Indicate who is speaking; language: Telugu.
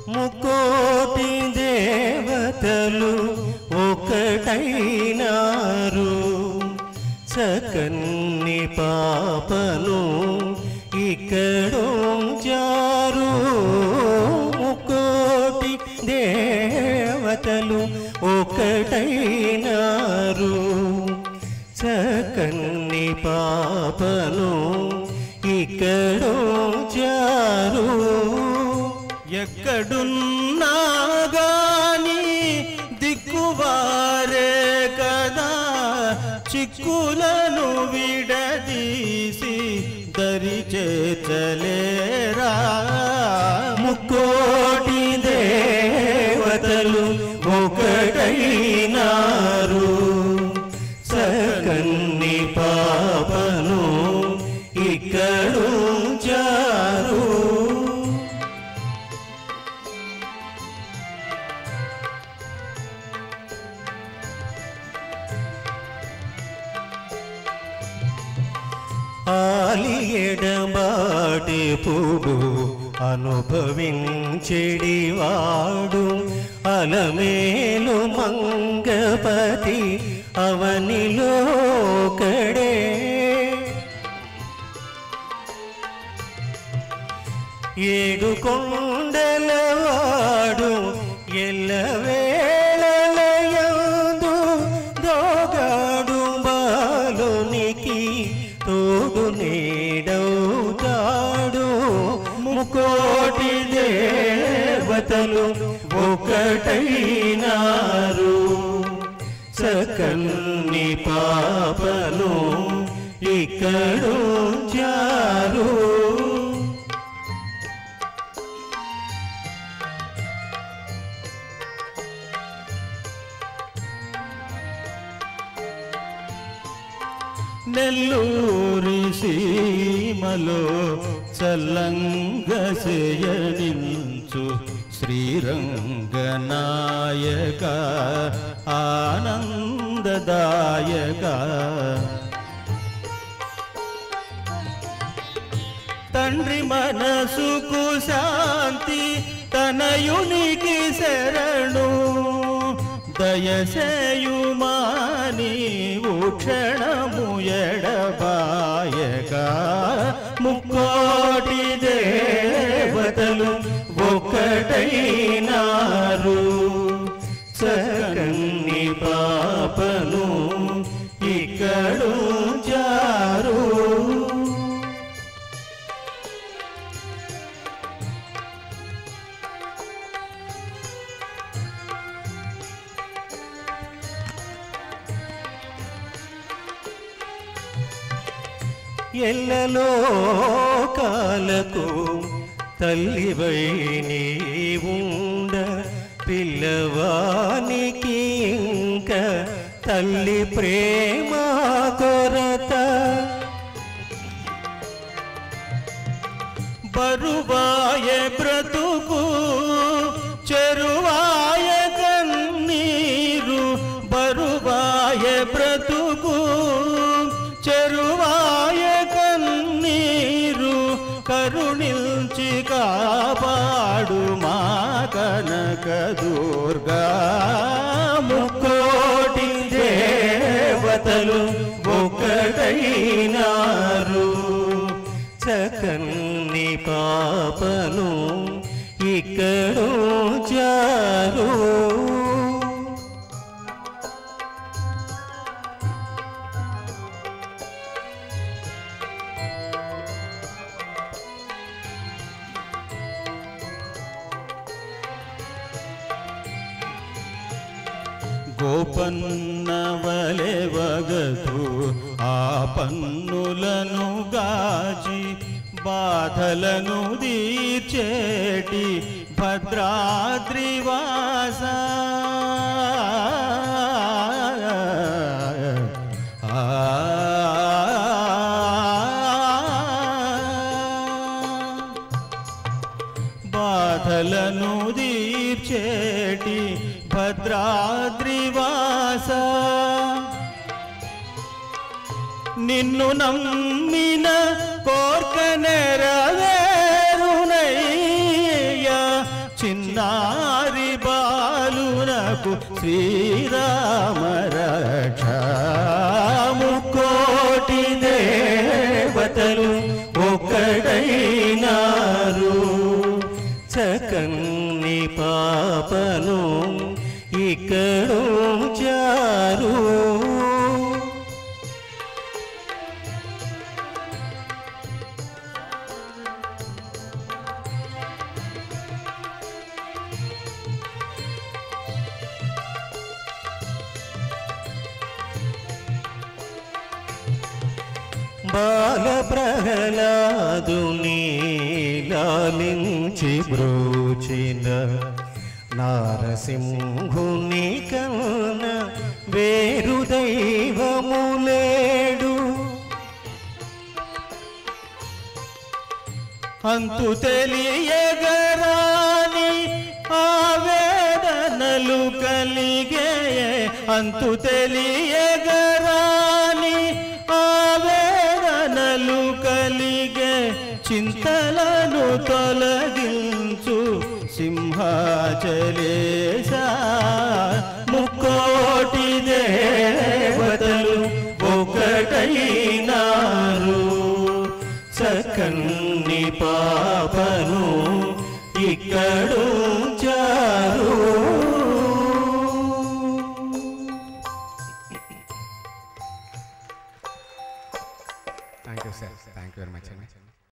Speaker 1: ముకోటి దేవతలు ఒకటైనారు సకన్ని పాపను ఇక్కడొంచారు ముకోటి దేవతలు ఒకటైనారు సకన్ని పాపను ఇక్కడొంచారు
Speaker 2: ఎక్కడున్నా గాని దిక్కువారే కదా చిక్కులను విడదీసి దరి చేతలేరా
Speaker 1: ముక్కోటి దేవతలు ఒకటైనారు సకన్ని పాపను ఇక్కడుంచారు ఆలియడబాటెప్పుడు అనుభవించెడివాడు అలమేలు మంగపతి అవనిలోకడే ఏడు కొండలవాడు ఎల్లవేళలయందు దోగాడు బాలునికి తోడు నీడవుతాడు ముకోటి దేవతలు ఒకటైనారు సకన్ని పాపను ఇక్కడుంచారు
Speaker 2: నెల్లూరి సీమలో చల్లంగ చేయనించు శ్రీరంగనాయక ఆనందదాయక తండ్రి మనసుకు శాంతి తనయునికి శరణు దయసేయుమాని క్షణము ఎడబాయక
Speaker 1: ముక్కోటి దేవతలు ఒకటైనారు సకన్ని పాపను ఇక్కడుంచారు ఎల్లలో కాలకు తల్లివై నీవుండ పిల్లవానికి ఇంక తల్లి ప్రేమ కొరత
Speaker 2: బరువాయ బ్రతుకు చెరువాయ కన్నీరు బరువాయ బ్రతుకు చెరువాయ కన్నీరు కరుణించి కాపాడు మా కనక దుర్గా
Speaker 1: ముక్కోటి దేవతలు ఒకటైనారు చకన్ని పాపను ఇక్కడోచారు
Speaker 2: గోపన్న వలె వగతు ఆ పన్నులను గాచి బాధలను దీర్చేటి భద్రాద్రివాస బాధలను దీర్చేటి భద్రాద్రివాస నిన్ను నమ్మిన కోర్క నెరవేరునయ్య చిన్న శ్రీరామ రక్ష ముక్కోటి దేవతలు
Speaker 1: ఒక్కడైనారు చకన్ని పాపను ఇక్కడు చారు బాల ప్రహ్లాదుని లాలించి బ్రోచిన నారసింహుని కన్న వేరు దైవములేడు
Speaker 2: అంతు తెలియగరాని ఆవేదనలు కలిగే అంతు తెలియగరాని ఆవేదనలు కలిగే చింతలను తొలగించు సింహాచలేశ
Speaker 1: ముక్కోటి దేవతలు ఒకటైనారు చకన్ని పాపను ఇక్కడు